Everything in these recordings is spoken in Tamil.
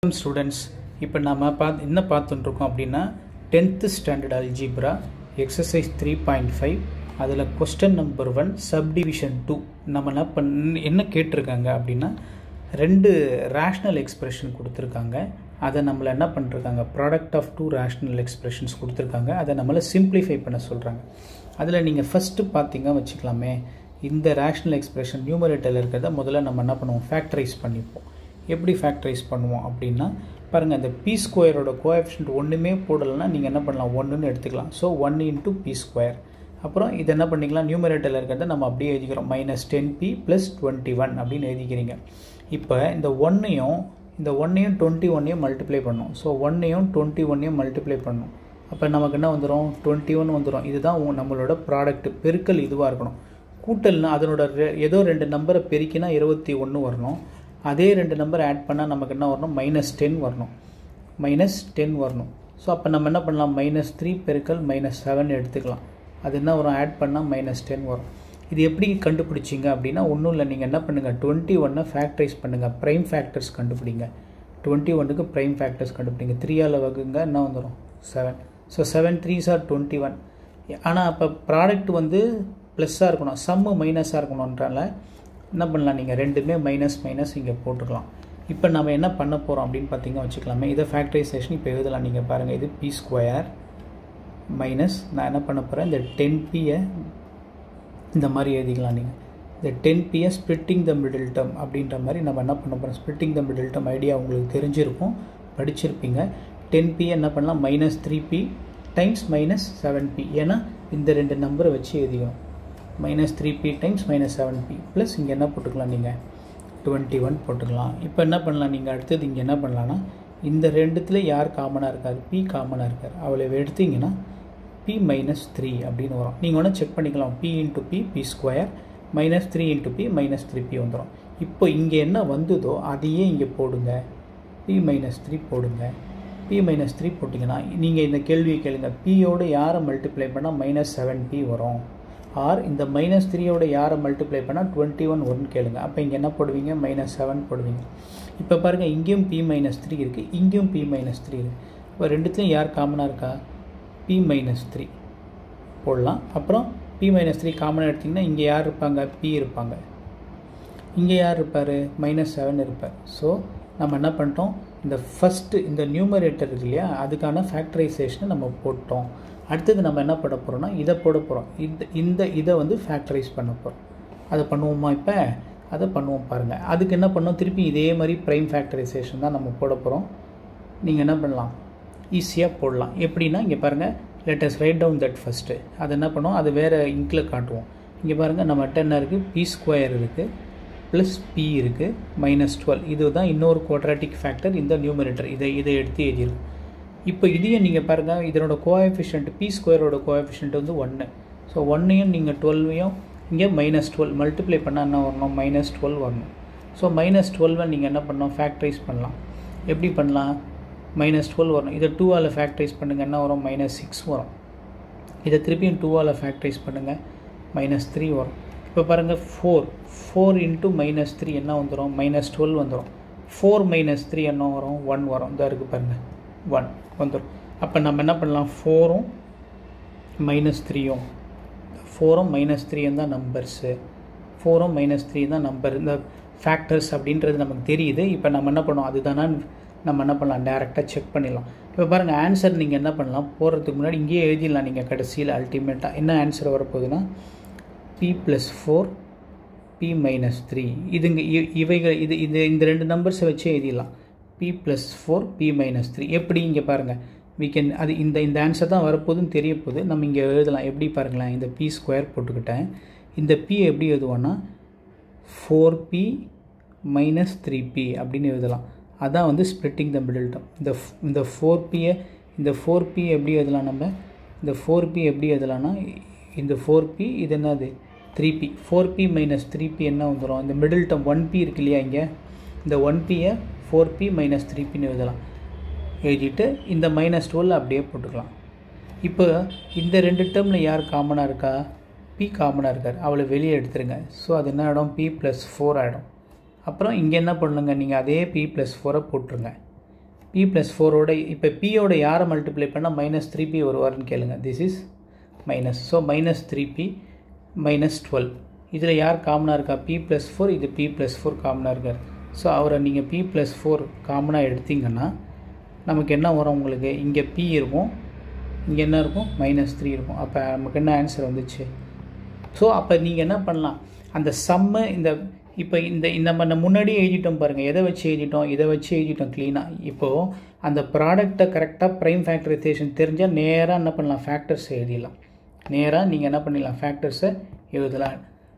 வணக்கம் ஸ்டூடெண்ட்ஸ் இப்போ நம்ம பார்த்து என்ன பார்த்துட்டுருக்கோம் அப்படின்னா tenth standard algebra exercise three point five அதில் question number one subdivision two நம்ம என்ன பண் என்ன கேட்டிருக்காங்க அப்படின்னா ரெண்டு ரேஷ்னல் எக்ஸ்பிரஷன் கொடுத்துருக்காங்க அதை நம்மளை என்ன பண்ணிருக்காங்க product of two rational expressions கொடுத்துருக்காங்க அதை நம்மளை சிம்பிளிஃபை பண்ண சொல்கிறாங்க அதில் நீங்கள் ஃபஸ்ட்டு பார்த்தீங்க வச்சுக்கலாமே இந்த ரேஷ்னல் எக்ஸ்பிரஷன் நியூமரேட்டரில் இருக்கிறத முதல்ல நம்ம என்ன பண்ணுவோம் ஃபேக்டரைஸ் பண்ணிப்போம் எப்படி ஃபேக்டரைஸ் பண்ணுவோம் அப்படின்னா பாருங்கள் இந்த பி ஸ்கொயரோட கோஎஃபிஷியன்ட் ஒன்றுமே போடலைன்னா நீங்கள் என்ன பண்ணலாம் ஒன்றுன்னு எடுத்துக்கலாம் so one into p square அப்புறம் இது என்ன பண்ணிக்கலாம் நியூமரேட்டரில் இருக்கிறத நம்ம அப்படியே எழுதிக்கிறோம் minus ten B plus twenty one அப்படின்னு எழுதிக்கிறீங்க இப்போ இந்த ஒன்னையும் இந்த ஒன்னையும் டுவெண்ட்டி ஒன்னையும் மல்டிப்ளை பண்ணும் ஸோ ஒன்னையும் டுவெண்ட்டி ஒன்னையும் மல்டிப்ளை பண்ணும் அப்போ நமக்கு என்ன வந்துடும் டுவெண்ட்டி ஒன் வந்துடும் இதுதான் உங்க- நம்மளோட ப்ராடக்ட் பெருக்கல் இதுவாக இருக்கணும் கூட்டல்னா அதனோட ரெ- ஏதோ ரெண்டு நம்பரை பெருக்கினா இருபத்தி ஒன்று வரணும் அதே ரெண்டு நம்பர் ஆட் பண்ணால் நமக்கு என்ன வரணும் மைனஸ் டென் வரணும் மைனஸ் டென் வரணும் ஸோ அப்போ நம்ம என்ன பண்ணலாம் மைனஸ் த்ரீ பெருக்கல் மைனஸ் செவன் எடுத்துக்கலாம் அது என்ன வரும் ஆட் பண்ணால் மைனஸ் டென் வரும் இது எப்படி கண்டுபிடிச்சிங்க அப்படின்னா ஒன்றும் இல்லை நீங்கள் என்ன பண்ணுங்கள் டுவெண்ட்டி ஒன்னை ஃபேக்டரைஸ் பண்ணுங்கள் ப்ரைம் ஃபேக்டர்ஸ் கண்டுபிடிங்க டுவெண்ட்டி ஒன்றுக்கு ப்ரைம் ஃபேக்டர்ஸ் கண்டுபிடிங்க த்ரீயால் வகுங்க என்ன வந்துடும் seven so seven threes are twenty one ஆனால் அப்போ ப்ராடக்ட் வந்து ப்ளஸ்ஸாக இருக்கணும் சம்மு மைனஸாக இருக்கணுன்றால என்ன பண்ணலாம் நீங்கள் ரெண்டுமே மைனஸ் மைனஸ் இங்கே போட்டுக்கலாம் இப்போ நம்ம என்ன பண்ண போகிறோம் அப்படின்னு பார்த்தீங்க வச்சுக்கலாமே இதை ஃபேக்டரைசேஷன் இப்போ எழுதலாம் நீங்கள் பாருங்கள் இது பி ஸ்கொயர் மைனஸ் நான் என்ன பண்ண போகிறேன் இந்த டென் பியை இந்த மாதிரி எழுதிக்கலாம் நீங்கள் இந்த டென் பியை ஸ்பிளிட்டிங் த மிடில் டேர்ம் அப்படின்ற மாதிரி நம்ம என்ன பண்ண போகிறோம் splitting the middle term idea உங்களுக்கு தெரிஞ்சிருக்கும் படிச்சிருப்பீங்க டென் பி என்ன பண்ணலாம் minus three p times minus seven p ஏன்னா இந்த ரெண்டு நம்பரை வச்சு எழுதிக்கணும் minus three p times minus seven p plus இங்கே என்ன போட்டுக்கலாம் நீங்கள் டுவெண்ட்டி ஒன் போட்டுக்கலாம் இப்போ என்ன பண்ணலாம் நீங்கள் அடுத்தது இங்கே என்ன பண்ணலான்னா இந்த ரெண்டுத்துல யார் காமனாக இருக்கார் பி காமனாக இருக்கார் அவளை எடுத்தீங்கன்னா பி மைனஸ் த்ரீ அப்படின்னு வரும் நீங்கள் வேணால் செக் பண்ணிக்கலாம் p into p p square minus three into p minus three p வந்துடும் இப்போ இங்கே என்ன வந்ததோ அதையே இங்கே போடுங்க பி மைனஸ் த்ரீ போடுங்க பி மைனஸ் த்ரீ போட்டிங்கன்னா நீங்கள் இந்த கேள்வியை கேளுங்க பியோட யாரை மல்டிப்ளை பண்ணால் மைனஸ் செவன் பி வரும் ஆர் இந்த மைனஸ் த்ரீயோட யாரை மல்டிப்ளை பண்ணால் டுவெண்ட்டி ஒன் வரும்னு கேளுங்க அப்போ இங்கே என்ன போடுவீங்க மைனஸ் செவன் போடுவீங்க இப்போ பாருங்கள் இங்கேயும் பி மைனஸ் த்ரீ இருக்குது இங்கேயும் பி மைனஸ் த்ரீ இருக்குது இப்போ ரெண்டுத்துலையும் யார் காமனாக இருக்கா பி மைனஸ் த்ரீ போடலாம் அப்புறம் பி மைனஸ் த்ரீ காமனாக எடுத்திங்கன்னா இங்கே யார் இருப்பாங்க பி இருப்பாங்க இங்கே யார் இருப்பார் மைனஸ் செவன் இருப்பார் ஸோ நம்ம என்ன பண்ணிட்டோம் இந்த ஃபஸ்ட்டு இந்த நியூமரேட்டர் இருக்கு இல்லையா அதுக்கான ஃபேக்டரைசேஷனை நம்ம போட்டோம் அடுத்தது நம்ம என்ன பண்ண போகிறோம்னா இதை போட போகிறோம் இந்த இந்த இதை வந்து ஃபேக்டரைஸ் பண்ண போகிறோம் அதை பண்ணுவோமா இப்போ அதை பண்ணுவோம் பாருங்கள் அதுக்கு என்ன பண்ணோம் திருப்பி இதே மாதிரி ப்ரைம் ஃபேக்டரைசேஷன் தான் நம்ம போட போகிறோம் நீங்கள் என்ன பண்ணலாம் ஈஸியாக போடலாம் எப்படின்னா இங்கே பாருங்கள் latest write down that first அது என்ன பண்ணுவோம் அது வேறு இங்கில் காட்டுவோம் இங்கே பாருங்கள் நம்மகிட்ட என்ன இருக்குது பி ஸ்கொயர் இருக்குது ப்ளஸ் பி இருக்குது மைனஸ் டுவெல் இது தான் இன்னொரு குவாட்ராட்டிக் ஃபேக்டர் இந்த நியூமரேட்டர் இதை இதை எடுத்து எழுதிருக்கும் இப்போ இதையும் நீங்கள் பாருங்கள் இதனோட கோஎஃபிஷியன்ட் பி ஸ்கொயரோட கோஎஃபிஷியன்ட் வந்து ஒன்று ஸோ ஒன்னையும் நீங்கள் டுவெல்வையும் இங்கே மைனஸ் டுவெல் மல்டிப்ளை பண்ணால் என்ன வரணும் மைனஸ் டுவெல் வரணும் ஸோ மைனஸ் டுவெல்வை நீங்கள் என்ன பண்ணணும் ஃபேக்டரைஸ் பண்ணலாம் எப்படி பண்ணலாம் மைனஸ் டுவெல் வரும் இதை டூவால் ஃபேக்டரைஸ் பண்ணுங்கள் என்ன வரும் மைனஸ் சிக்ஸ் வரும் இதை திருப்பியும் டூவால் ஃபேக்டரைஸ் பண்ணுங்கள் மைனஸ் த்ரீ வரும் இப்போ பாருங்கள் four four into minus three என்ன வந்துடும் மைனஸ் டுவெல் வந்துடும் ஃபோர் மைனஸ் த்ரீ என்ன வரும் ஒன் வரும் இதாக இருக்குது பாருங்கள் ஒன் வந்துடும் அப்போ நம்ம என்ன பண்ணலாம் ஃபோரும் மைனஸ் த்ரீயும் ஃபோரும் மைனஸ் த்ரீயும் தான் நம்பர்ஸு ஃபோரும் மைனஸ் த்ரீ தான் நம்பர் இந்த ஃபேக்டர்ஸ் அப்படின்றது நமக்கு தெரியுது இப்போ நம்ம என்ன பண்ணோம் அதுதானா நம்ம என்ன பண்ணலாம் டேரெக்டாக செக் பண்ணிடலாம் இப்போ பாருங்கள் ஆன்சர் நீங்கள் என்ன பண்ணலாம் போகிறதுக்கு முன்னாடி இங்கேயே எழுதிடலாம் நீங்கள் கடைசியில் அல்டிமேட்டாக என்ன ஆன்சர் வரப்போகுதுன்னா P plus four P minus three இதுங்க இ- இவைகள் இது இது இந்த ரெண்டு நம்பர்ஸை வச்சு எழுதிடலாம் P plus four P minus three எப்படி இங்கே பாருங்கள் we can அது இந்த இந்த ஆன்சர் தான் வரப்போகுதுன்னு தெரிய போகுது நம்ம இங்கே எழுதலாம் எப்படி பாருங்களேன் இந்த பி ஸ்கொயர் போட்டுக்கிட்டேன் இந்த பி எப்படி எழுதுவோன்னா four P minus three P அப்படின்னு எழுதலாம் அதான் வந்து ஸ்ப்ளிட்டிங் த மிடில் டேர்ம் இந்த f- இந்த ஃபோர் பியை இந்த ஃபோர் பி எப்படி எழுதலாம் நம்ம இந்த ஃபோர் பி எப்படி எழுதலாம்னா இந்த ஃபோர் பி இது என்னது three P four P minus three P என்ன வந்துடும் இந்த மிடில் டேர்ம் ஒன் பி இருக்கு இல்லையா இங்கே இந்த ஒன் பியை ஃபோர் பி மைனஸ் த்ரீ பின்னு எழுதலாம் எழுதிட்டு இந்த மைனஸ் டுவெல் அப்படியே போட்டுக்கலாம் இப்போ இந்த ரெண்டு டேர்மில் யார் காமனாக இருக்கா பி காமனாக இருக்கார் அவளை வெளியே எடுத்துருங்க ஸோ அது என்ன ஆகிடும் பி ப்ளஸ் ஃபோர் ஆகிடும் அப்புறம் இங்கே என்ன பண்ணுங்க நீங்கள் அதே பி ப்ளஸ் ஃபோரை போட்டுருங்க பி ப்ளஸ் ஃபோரோட இப்போ பியோட யாரை மல்டிப்ளை பண்ணால் மைனஸ் த்ரீ பி வருவார்னு கேளுங்க this is minus so minus three P minus twelve இதில் யார் காமனாக இருக்கா பி ப்ளஸ் ஃபோர் இது பி ப்ளஸ் ஃபோர் காமனாக இருக்கார் ஸோ அவரை நீங்கள் பி ப்ளஸ் ஃபோர் காமனாக எடுத்தீங்கன்னா நமக்கு என்ன வரும் உங்களுக்கு இங்கே பி இருக்கும் இங்கே என்ன இருக்கும் மைனஸ் த்ரீ இருக்கும் அப்போ நமக்கு என்ன ஆன்சர் வந்துச்சு ஸோ அப்போ நீங்கள் என்ன பண்ணலாம் அந்த சம்மு இந்த இப்போ இந்த இந்த நம்ம முன்னாடியே எழுதிட்டோம் பாருங்கள் எதை வச்சு எழுதிட்டோம் இதை வச்சு எழுதிட்டோம் க்ளீனாக இப்போது அந்த ப்ராடக்டை கரெக்டாக ப்ரைம் ஃபேக்டரைசேஷன் தெரிஞ்சால் நேராக என்ன பண்ணலாம் ஃபேக்டர்ஸ் எழுதிடலாம் நேராக நீங்கள் என்ன பண்ணிடலாம் ஃபேக்டர்ஸை எழுதலாம்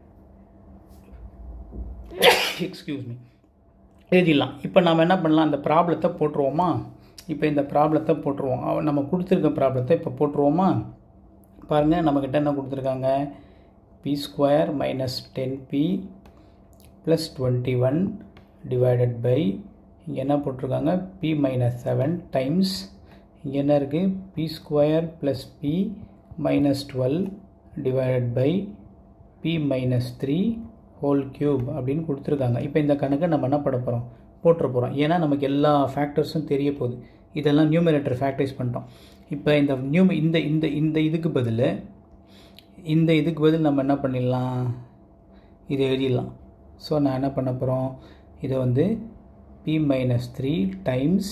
எக்ஸ்கியூஸ் மீ எழுதிடலாம் இப்போ நாம் என்ன பண்ணலாம் அந்த ப்ராப்ளத்தை போட்டுருவோமா இப்போ இந்த ப்ராப்ளத்தை போட்டுருவோம் நம்ம கொடுத்துருக்க ப்ராப்ளத்தை இப்போ போட்டுருவோமா பாருங்கள் நம்மக்கிட்ட என்ன கொடுத்துருக்காங்க P square minus ten B plus twenty one divided by இங்கே என்ன போட்டிருக்காங்க பி மைனஸ் செவன் டைம்ஸ் இங்கே என்ன இருக்குது B square plus P minus twelve divided by P minus three whole cube அப்படின்னு கொடுத்துருக்காங்க இப்போ இந்த கணக்கை நம்ம என்ன பண்ண போகிறோம் போட்டுற போகிறோம் ஏன்னா நமக்கு எல்லா ஃபேக்டர்ஸும் தெரிய போகுது இதெல்லாம் நியூமரேட்டர் ஃபேக்டரைஸ் பண்ணிட்டோம் இப்போ இந்த நியூ இந்த இந்த இந்த இதுக்கு பதில் இந்த இதுக்கு பதில் நம்ம என்ன பண்ணிடலாம் இதை எழுதிடலாம் ஸோ நான் என்ன பண்ண போகிறோம் இதை வந்து P minus three times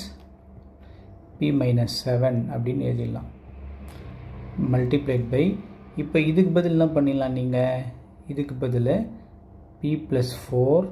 P minus seven அப்படின்னு எழுதிடலாம் மல்டிப்ளைட் பை இப்போ இதுக்கு பதில் என்ன பண்ணிடலாம் நீங்கள் இதுக்கு பதில் P plus four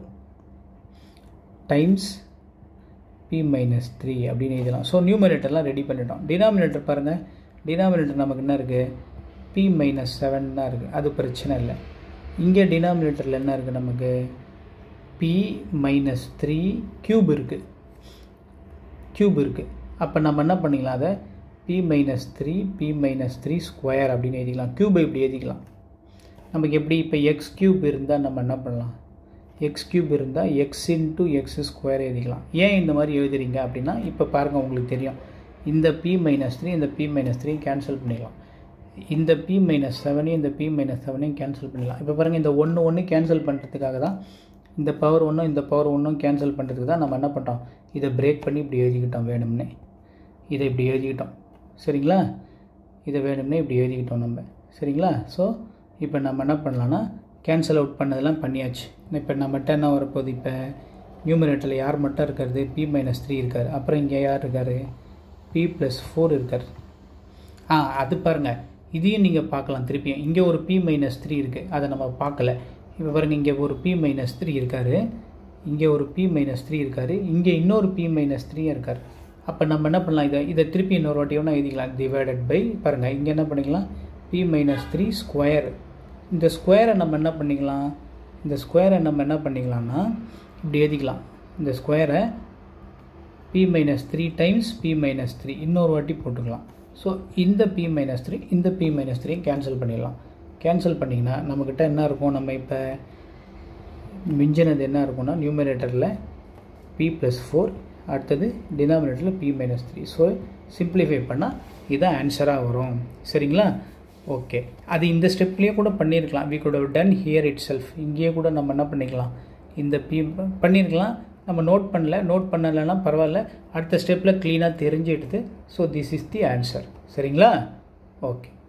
times P minus three அப்படின்னு எழுதலாம் ஸோ நியூமரேட்டர்லாம் ரெடி பண்ணிட்டோம் டினாமினேட்டர் பாருங்கள் டினாமினேட்டர் நமக்கு என்ன இருக்குது பி மைனஸ் செவன் தான் இருக்குது அது பிரச்சனை இல்லை இங்கே டினாமினேட்டரில் என்ன இருக்குது நமக்கு பி மைனஸ் த்ரீ க்யூப் இருக்குது க்யூப் இருக்குது அப்போ நம்ம என்ன பண்ணிக்கலாம் அதை P minus three P minus three square அப்படின்னு எழுதிக்கலாம் க்யூபை இப்படி எழுதிக்கலாம் நமக்கு எப்படி இப்போ எக்ஸ் க்யூப் இருந்தால் நம்ம என்ன பண்ணலாம் எக்ஸ் க்யூப் இருந்தால் எக்ஸ் இன்ட்டு எக்ஸ் ஸ்கொயர் எழுதிக்கலாம் ஏன் இந்த மாதிரி எழுதுறீங்க அப்படின்னா இப்போ பாருங்கள் உங்களுக்கு தெரியும் இந்த பி மைனஸ் த்ரீ இந்த பி மைனஸ் த்ரீ கேன்சல் பண்ணிடலாம் இந்த பி மைனஸ் செவனையும் இந்த பி மைனஸ் செவனையும் கேன்சல் பண்ணிடலாம் இப்போ பாருங்கள் இந்த ஒன்று ஒன்று கேன்சல் பண்ணுறதுக்காக தான் இந்த பவர் ஒன்றும் இந்த பவர் ஒன்றும் கேன்சல் பண்ணுறதுக்கு தான் நம்ம என்ன பண்ணிட்டோம் இதை பிரேக் பண்ணி இப்படி எழுதிக்கிட்டோம் வேணும்னே இதை இப்படி எழுதிக்கிட்டோம் சரிங்களா இதை வேணும்னே இப்படி எழுதிக்கிட்டோம் நம்ம சரிங்களா ஸோ இப்போ நம்ம என்ன பண்ணலான்னா கேன்சல் அவுட் பண்ணதெல்லாம் பண்ணியாச்சு இப்போ நம்மகிட்ட என்ன வரப்போகுது இப்போ நியூமரேட்டரில் யார் மட்டும் இருக்கிறது பி மைனஸ் த்ரீ இருக்கார் அப்புறம் இங்கே யார் இருக்கார் பி ப்ளஸ் ஃபோர் இருக்கார் ஆ அது பாருங்கள் இதையும் நீங்கள் பார்க்கலாம் திருப்பியும் இங்கே ஒரு பி மைனஸ் த்ரீ இருக்குது அதை நம்ம பார்க்கல இப்போ பாருங்கள் இங்கே ஒரு பி மைனஸ் த்ரீ இருக்கார் இங்கே ஒரு பி மைனஸ் த்ரீ இருக்கார் இங்கே இன்னொரு பி மைனஸ் த்ரீயும் இருக்கார் அப்போ நம்ம என்ன பண்ணலாம் இதை இதை திருப்பி இன்னொரு வாட்டி ஒன்றா எழுதிக்கலாம் டிவைடட் பை பாருங்கள் இங்கே என்ன பண்ணிக்கலாம் பி மைனஸ் த்ரீ ஸ்கொயர் இந்த ஸ்கொயரை நம்ம என்ன பண்ணிக்கலாம் இந்த ஸ்கொயரை நம்ம என்ன பண்ணிக்கலாம்னா இப்படி எழுதிக்கலாம் இந்த ஸ்கொயரை P minus three times P minus three இன்னொரு வாட்டி போட்டுக்கலாம் ஸோ இந்த பி மைனஸ் த்ரீ இந்த பி மைனஸ் த்ரீ கேன்சல் பண்ணிடலாம் கேன்சல் பண்ணிங்கன்னா நம்மக்கிட்ட என்ன இருக்கும் நம்ம இப்போ மிஞ்சினது என்ன இருக்கும்னா நியூமரேட்டரில் பி ப்ளஸ் ஃபோர் அடுத்தது டினாமினேட்டரில் P minus three so simplify பண்ணால் இதான் ஆன்சராக வரும் சரிங்களா ஓகே அது இந்த ஸ்டெப்லேயே கூட பண்ணியிருக்கலாம் we could done here itself இங்கேயே கூட நம்ம என்ன பண்ணிக்கலாம் இந்த பி பண்ணியிருக்கலாம் நம்ம நோட் பண்ணல நோட் பண்ணலைன்னா பரவாயில்ல அடுத்த ஸ்டெப்பில் க்ளீனாக தெரிஞ்சு எடுத்து so this is the answer சரிங்களா ஓகே